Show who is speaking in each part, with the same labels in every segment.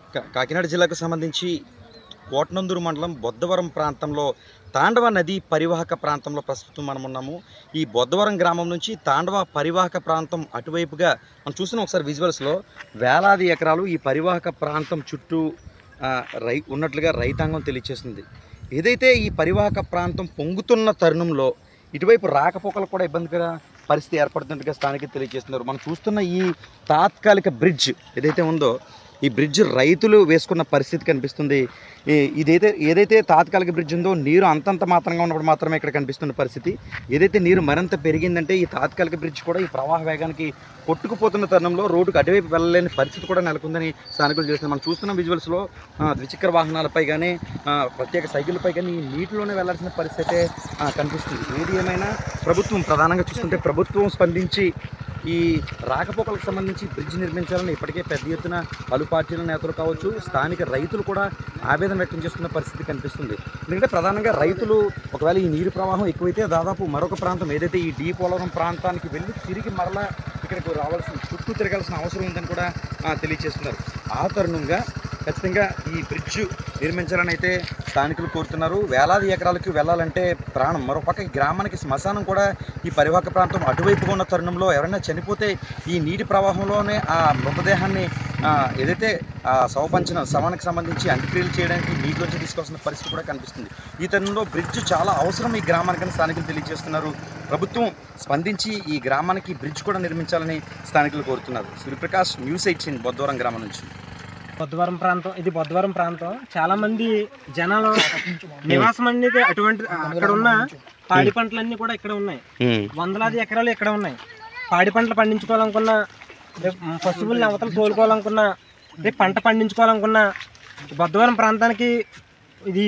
Speaker 1: కా- కాకినాడ జిల్లాకు సంబంధించి కోటనందూరు మండలం బొద్దవరం ప్రాంతంలో తాండవ నది పరివాహక ప్రాంతంలో ప్రస్తుతం మనం ఉన్నాము ఈ బొద్దవరం గ్రామం నుంచి తాండవ పరివాహక ప్రాంతం అటువైపుగా మనం చూసిన ఒకసారి విజువల్స్లో వేలాది ఎకరాలు ఈ పరివాహక ప్రాంతం చుట్టూ ఆ, రై ఉన్నట్లుగా రైతాంగం తెలియచేస్తుంది ఏదైతే ఈ పరివాహక ప్రాంతం పొంగుతున్న తరుణంలో ఇటువైపు రాకపోకలు కూడా ఇబ్బందికర పరిస్థితి ఏర్పడుతున్నట్టుగా స్థానికులు తెలియజేస్తున్నారు మనం చూస్తున్న ఈ తాత్కాలిక బ్రిడ్జ్ ఏదైతే ఉందో ఈ బ్రిడ్జ్ రైతులు వేసుకున్న పరిస్థితి కనిపిస్తుంది ఈ- ఇదైతే ఏదైతే తాత్కాలిక బ్రిడ్జ్ ఉందో నీరు అంతంత మాత్రంగా ఉన్నప్పుడు మాత్రమే ఇక్కడ కనిపిస్తున్న పరిస్థితి ఏదైతే నీరు మరింత పెరిగిందంటే ఈ తాత్కాలిక బ్రిడ్జ్ కూడా ఈ ప్రవాహ వేగానికి కొట్టుకుపోతున్న తరుణంలో రోడ్డుకు అటువైపు వెళ్ళలేని పరిస్థితి కూడా నెలకొందని స్థానికులు చేస్తున్నారు మనం చూస్తున్న విజువల్స్లో ద్విచక్ర వాహనాలపై కానీ ప్రత్యేక సైకిళ్ళపై కానీ ఈ నీటిలోనే వెళ్లాల్సిన పరిస్థితి అయితే, ఆ, కనిపిస్తుంది ఏది ఏమైనా ప్రభుత్వం ప్రధానంగా చూసుకుంటే ప్రభుత్వం స్పందించి ఈ రాకపోకలకు సంబంధించి బ్రిడ్జ్ నిర్మించాలని ఇప్పటికే పెద్ద ఎత్తున పలు పార్టీల నేతలు కావచ్చు స్థానిక రైతులు కూడా ఆవేదన వ్యక్తం చేస్తున్న పరిస్థితి కనిపిస్తుంది ఎందుకంటే ప్రధానంగా రైతులు ఒకవేళ ఈ నీరు ప్రవాహం ఎక్కువైతే దాదాపు మరొక ప్రాంతం ఏదైతే ఈ డీ పోలవరం ప్రాంతానికి వెళ్ళి తిరిగి మరలా ఇక్కడికి రావాల్సిన చుట్టూ తిరగాల్సిన అవసరం ఉందని కూడా ఆ, తెలియజేస్తున్నారు ఆ తరుణంగా ఖచ్చితంగా ఈ బ్రిడ్జ్ నిర్మించాలని అయితే స్థానికులు కోరుతున్నారు వేలాది ఎకరాలకు వెళ్ళాలంటే ప్రాణం మరోపక్క ఈ గ్రామానికి శ్మశానం కూడా ఈ పరివాహక ప్రాంతం అటువైపుగా ఉన్న తరుణంలో ఎవరైనా చనిపోతే ఈ నీటి ప్రవాహంలోనే ఆ మృతదేహాన్ని ఆ, ఏదైతే ఆ శవపంచన శవానికి సంబంధించి అంత్యక్రియలు చేయడానికి నీటిలోంచి తీసుకోవాల్సిన పరిస్థితి కూడా కనిపిస్తుంది ఈ తరుణంలో బ్రిడ్జ్ చాలా అవసరం ఈ గ్రామానికని స్థానికులు తెలియజేస్తున్నారు ప్రభుత్వం స్పందించి ఈ గ్రామానికి బ్రిడ్జ్ కూడా నిర్మించాలని స్థానికులు కోరుతున్నారు సూర్యప్రకాష్ న్యూస్ ఎయిటీన్ బొద్దవరం గ్రామం నుంచి
Speaker 2: బొద్దవరం ప్రాంతం ఇది బొద్దవరం ప్రాంతం చాలా మంది జనాలు నివాసం అనేది అటువంటి అక్కడ ఉన్న పాడి పంటలన్నీ కూడా ఇక్కడ ఉన్నాయి వందలాది ఎకరాలు ఇక్కడ ఉన్నాయి పాడి పంటలు పండించుకోవాలనుకున్నా రేపు పశువుల్ని అవతల తోలుకోవాలనుకున్నా రేపు పంట పండించుకోవాలనుకున్నా బొద్దవరం ప్రాంతానికి ఇది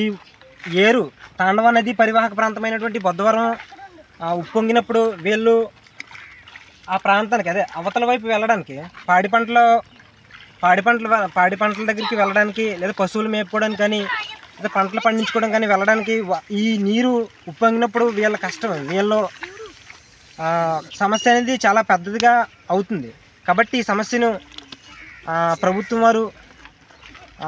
Speaker 2: ఏరు తాండవ నది పరివాహక ప్రాంతమైనటువంటి బొద్దవరం ఆ, ఉప్పొంగినప్పుడు వీళ్ళు ఆ ప్రాంతానికి అదే అవతల వైపు వెళ్ళడానికి పాడి పంటలు పాడి పంటలు పాడి పంటల దగ్గరికి వెళ్ళడానికి లేదా పశువులు మేపుకోవడానికి కానీ లేదా పంటలు పండించుకోవడం కానీ వెళ్ళడానికి వ- ఈ నీరు ఉప్పొంగినప్పుడు వీళ్ళ కష్టం వీళ్ళు ఆ, సమస్య అనేది చాలా పెద్దదిగా అవుతుంది కాబట్టి ఈ సమస్యను ఆ, ప్రభుత్వం వారు ఆ,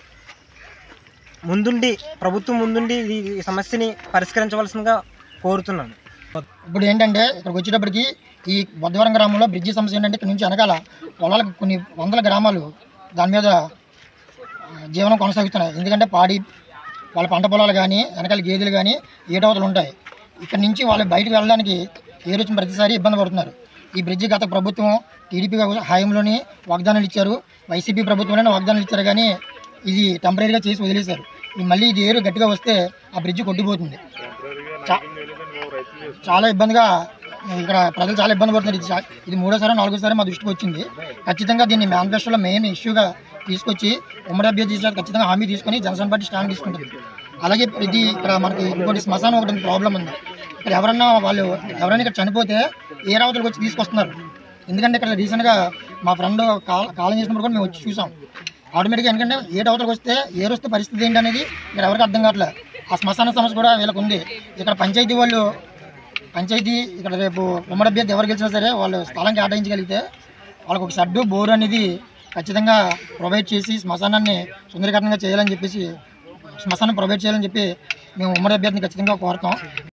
Speaker 2: ముందుండి ప్రభుత్వం ముందుండి ఈ ఈ సమస్యని పరిష్కరించవలసిందిగా కోరుతున్నాను
Speaker 3: ఇప్పుడు ఏంటంటే ఇక్కడికి వచ్చేటప్పటికి ఈ బొద్దవరం గ్రామంలో బ్రిడ్జి సమస్య ఏంటంటే ఇక్కడ నుంచి వెనకాల పొలాలకు కొన్ని వందల గ్రామాలు దాని మీద ఆ, జీవనం కొనసాగుతున్నాయి ఎందుకంటే పాడి వాళ్ళ పంట పొలాలు కానీ వెనకాల గేదెలు కానీ ఏటవతలు ఉంటాయి ఇక్కడ నుంచి వాళ్ళు బయటకు వెళ్ళడానికి ఏ వచ్చిన ప్రతిసారి ఇబ్బంది పడుతున్నారు ఈ బ్రిడ్జి గత ప్రభుత్వం టీడీపీ హయాంలోని వాగ్దానాలు ఇచ్చారు వైసీపీ ప్రభుత్వంలోనే వాగ్దానాలు ఇచ్చారు కానీ ఇది టెంపరీగా చేసి వదిలేశారు ఈ మళ్ళీ ఇది ఏరు గట్టిగా వస్తే ఆ బ్రిడ్జి కొట్టిపోతుంది చా- చాలా ఇబ్బందిగా ఇక్కడ ప్రజలు చాలా ఇబ్బంది పడుతున్నారు ఇది చా- ఇది మూడోసారి నాలుగోసారి మా దృష్టికి వచ్చింది ఖచ్చితంగా దీన్ని మేనిఫెస్టోలో మెయిన్ ఇష్యూగా తీసుకొచ్చి ఉమ్మడి అభ్యర్థి చేశారు ఖచ్చితంగా హామీ తీసుకొని జనసేన పార్టీ స్టాండ్ తీసుకుంటుంది అలాగే ఇది ఇక్కడ మనకి ఇంకోటి శ్మశానం ఒకటి ప్రాబ్లం ఉంది ఇక్కడ ఎవరన్నా వాళ్ళు ఎవరైనా ఇక్కడ చనిపోతే ఏ రావతలకు వచ్చి తీసుకొస్తున్నారు ఎందుకంటే ఇక్కడ రీసెంట్గా మా ఫ్రెండ్ కాల్ కాలం చేసినప్పుడు కూడా మేము వచ్చి చూసాం ఆటోమేటిక్గా ఎందుకంటే ఏ అవతలకు వస్తే ఏ వస్తే పరిస్థితి ఏంటి అనేది ఇక్కడ ఎవరికి అర్థం కావట్లేదు ఆ శ్మశాన సమస్య కూడా వీళ్ళకి ఉంది ఇక్కడ పంచాయతీ వాళ్ళు పంచాయతీ ఇక్కడ రేపు ఉమ్మడి అభ్యర్థి ఎవరు గెలిచినా సరే వాళ్ళు స్థలం కేటాయించగలిగితే వాళ్ళకి ఒక షడ్డు బోర్ అనేది ఖచ్చితంగా ప్రొవైడ్ చేసి శ్మశానాన్ని సుందరీకరణంగా చేయాలని చెప్పేసి శ్మశానం ప్రొవైడ్ చేయాలని చెప్పి మేము ఉమ్మడి అభ్యర్థిని ఖచ్చితంగా కోరుతాం